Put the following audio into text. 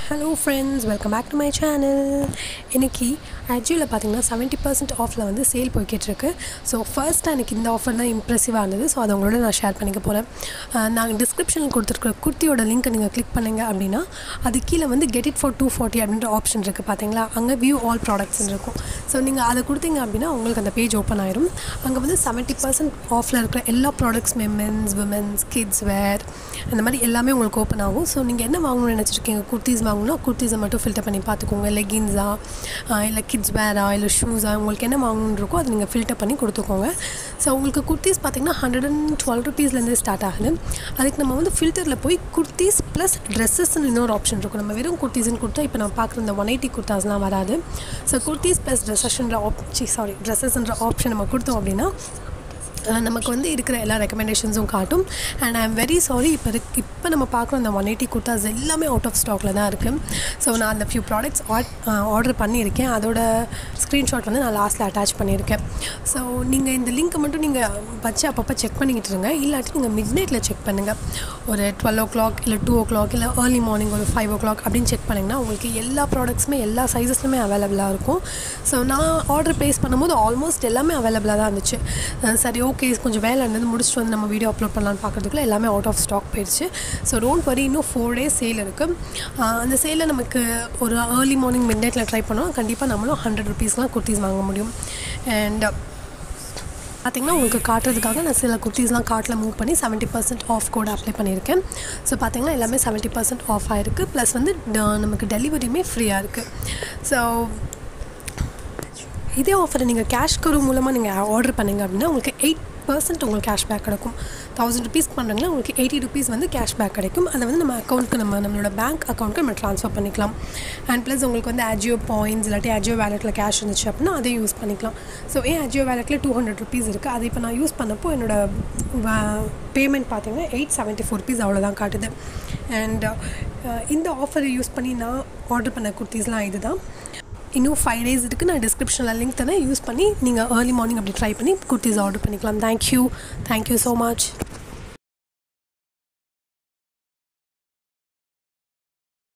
hello friends welcome back to my channel இன்னைக்கு அஜியோவில் பார்த்தீங்கன்னா செவன்ட்டி பர்சன்ட் ஆஃபில் வந்து சேல் போய்கிட்டுருக்கு ஸோ ஃபர்ஸ்ட்டாக எனக்கு இந்த ஆஃபர் தான் இம்ப்ரெசிவாக இருந்தது ஸோ அதை உங்களோட நான் ஷேர் பண்ணிக்க போகிறேன் நாங்கள் டிஸ்கிரிப்ஷனில் கொடுத்துருக்குற குர்த்தியோட லிங்க்கை நீங்கள் கிளிக் பண்ணுங்க அப்படின்னா அது கீழே வந்து get it for two forty அப்படின்ற ஆப்ஷன் இருக்குது பார்த்தீங்களா அங்கே வியூ ஆல் ப்ராடக்ட்ஸ்னு இருக்கும் ஸோ நீங்கள் அதை கொடுத்தீங்க அப்படின்னா உங்களுக்கு அந்த பேஜ் ஓப்பன் ஆயிரும் அங்கே வந்து செவன்ட்டி பர்சன்ட் ஆஃபில் இருக்கிற எல்லா ப்ராடக்ட்ஸுமே மென்ஸ் விமென்ஸ் கிட்ஸ் வேர் அந்த மாதிரி எல்லாமே உங்களுக்கு ஓப்பன் ஆகும் ஸோ நீங்கள் என்ன வாங்கணும்னு நினச்சிருக்கீங்க குர்த்திஸ் வாங்கணும்னா குர்த்திஸை மட்டும் ஃபில்டர் பண்ணி பார்த்துக்கோங்க லெகின்ஸா இல்லை கிட்ஸ் வேரா இல்லை ஷூஸா உங்களுக்கு என்ன வாங்கணுன்னு இருக்கோ அதை நீங்கள் ஃபில்டர் பண்ணி கொடுத்துக்கோங்க ஸோ உங்களுக்கு குர்த்திஸ் பார்த்தீங்கன்னா ஹண்ட்ரட் அண்ட் டுவெல் ருபீஸ்லேருந்து ஸ்டார்ட் ஆகுது அதுக்கு நம்ம வந்து ஃபில்டரில் போய் குர்த்திஸ் ப்ளஸ் ட்ரெஸ்ஸஸ்னு இன்னொரு ஆப்ஷன் இருக்கும் நம்ம வெறும் குர்த்திஸ்னு கொடுத்தா இப்போ நான் பார்க்குற இந்த ஒன் எயிட்டி குர்த்தாஸ்லாம் வராது ஸோ குர்த்திஸ் ப்ளஸ் ட்ரெஸ்ஸஸ்ன்ற ஆப் சாரி ட்ரெஸ்ஸஸ்ன்ற ஆப்ஷன் நம்ம கொடுத்தோம் அப்படின்னா அஹ் நமக்கு வந்து இருக்கிற எல்லா ரெக்கமெண்டேஷன்ஸும் காட்டும் and I am very sorry இப்போ இருக்கு இப்போ நம்ம பார்க்குற அந்த ஒன் எயிட்டி குர்த்தாஸ் எல்லாமே அவுட் ஆஃப் ஸ்டாக்கில் தான் இருக்குது ஸோ நான் அந்த ஃபியூ ப்ராடக்ட்ஸ் ஆர்டர் பண்ணியிருக்கேன் அதோட ஸ்க்ரீன்ஷாட் வந்து நான் லாஸ்ட்டில் அட்டாச் பண்ணியிருக்கேன் ஸோ நீங்கள் இந்த லிங்க்கை மட்டும் நீங்கள் வச்சு அப்பப்போ செக் பண்ணிக்கிட்டு இருங்க இல்லாட்டி நீங்கள் மிட் நைட்டில் செக் பண்ணுங்கள் ஒரு டுவெல் ஓ கிளாக் இல்லை டூ ஓ கிளாக் இல்லை ஏர்லி மார்னிங் ஒரு ஃபைவ் ஓ கிளாக் அப்படின்னு செக் பண்ணிங்கன்னா உங்களுக்கு எல்லா ப்ராடக்ட்ஸுமே எல்லா சைஸஸ்லுமே அவைலபிளாக இருக்கும் ஸோ நான் ஆர்டர் ப்ளேஸ் பண்ணும்போது ஆல்மோஸ்ட் எல்லாமே அவைலபிளாக தான் இருந்துச்சு அஹ் சரி ஓகே கொஞ்சம் வேலை இருந்தது முடிச்சுட்டு வந்து நம்ம வீடியோ அப்லோட் பண்ணலான்னு பார்க்குறதுக்குள்ள எல்லாமே அவுட் ஆஃப் ஸ்டாக் போயிடுச்சு ஸோ டோன்ட் வரி இன்னும் ஃபோர் டேஸ் சேல் இருக்குது அந்த சேலில் நமக்கு ஒரு ஏர்லி மார்னிங் மிட் நைட்டில் ட்ரை பண்ணோம் கண்டிப்பாக நம்மளும் ஹண்ட்ரட் ருபீஸ்லாம் குர்த்திஸ் வாங்க முடியும் அண்ட் பார்த்திங்கன்னா உங்களுக்கு காட்டுறதுக்காக நான் சில குர்த்திஸ்லாம் கார்ட்டில் மூவ் பண்ணி seventy percent off code apply பண்ணியிருக்கேன் ஸோ பார்த்திங்கன்னா எல்லாமே செவன்ட்டி பர்சன்ட் ஆஃப் ஆகிருக்கு ப்ளஸ் வந்து ட- நமக்கு டெலிவரியுமே ஃப்ரீயாக இருக்குது ஸோ இதே ஆஃபரை நீங்கள் கேஷ் கரு மூலமாக நீங்கள் ஆர்டர் பண்ணீங்க அப்படின்னா உங்களுக்கு எயிட் பர்சன்ட் உங்களுக்கு கேஷ் பேக் கிடைக்கும் தௌசண்ட் ருபீஸ் பண்ணுறீங்களா உங்களுக்கு எயிட்டி ருபீஸ் வந்து கேஷ் பேக் கிடைக்கும் அதை வந்து நம்ம அக்கௌண்ட்க்கு நம்ம நம்மளோட பேங்க் அக்கௌண்ட்க்கு நம்ம ட்ரான்ஸ்ஃபர் பண்ணிக்கலாம் அண்ட் ப்ளஸ் உங்களுக்கு வந்து அஜியோ பாயிண்ட்ஸ் இல்லாட்டி அஜியோ வேலெட்டில் கேஷ் இருந்துச்சு அப்படின்னா அதையும் யூஸ் பண்ணிக்கலாம் ஸோ ஏன் அஜியோ வேலெட்டில் டூ ஹண்ட்ரட் ருபீஸ் இருக்குது அதை இப்போ நான் யூஸ் பண்ணப்போ என்னோட பேமெண்ட் பார்த்தீங்கன்னா எயிட் செவன்ட்டி ஃபோர் ருபீஸ் அவ்வளோதான் காட்டுது அண்ட் இந்த ஆஃபரை யூஸ் பண்ணி நான் ஆர்டர் பண்ண குர்த்திஸ்லாம் இதுதான் இன்னும் ஃபைவ் டேஸ் இருக்குது நான் டிஸ்கிரிப்ஷனில் லிங்க் தரேன் யூஸ் பண்ணி நீங்கள் ஏர்லி மார்னிங் அப்படி ட்ரை பண்ணி குர்த்திஸ் ஆர்டர் பண்ணிக்கலாம் தேங்க்யூ தேங்க்யூ ஸோ மச்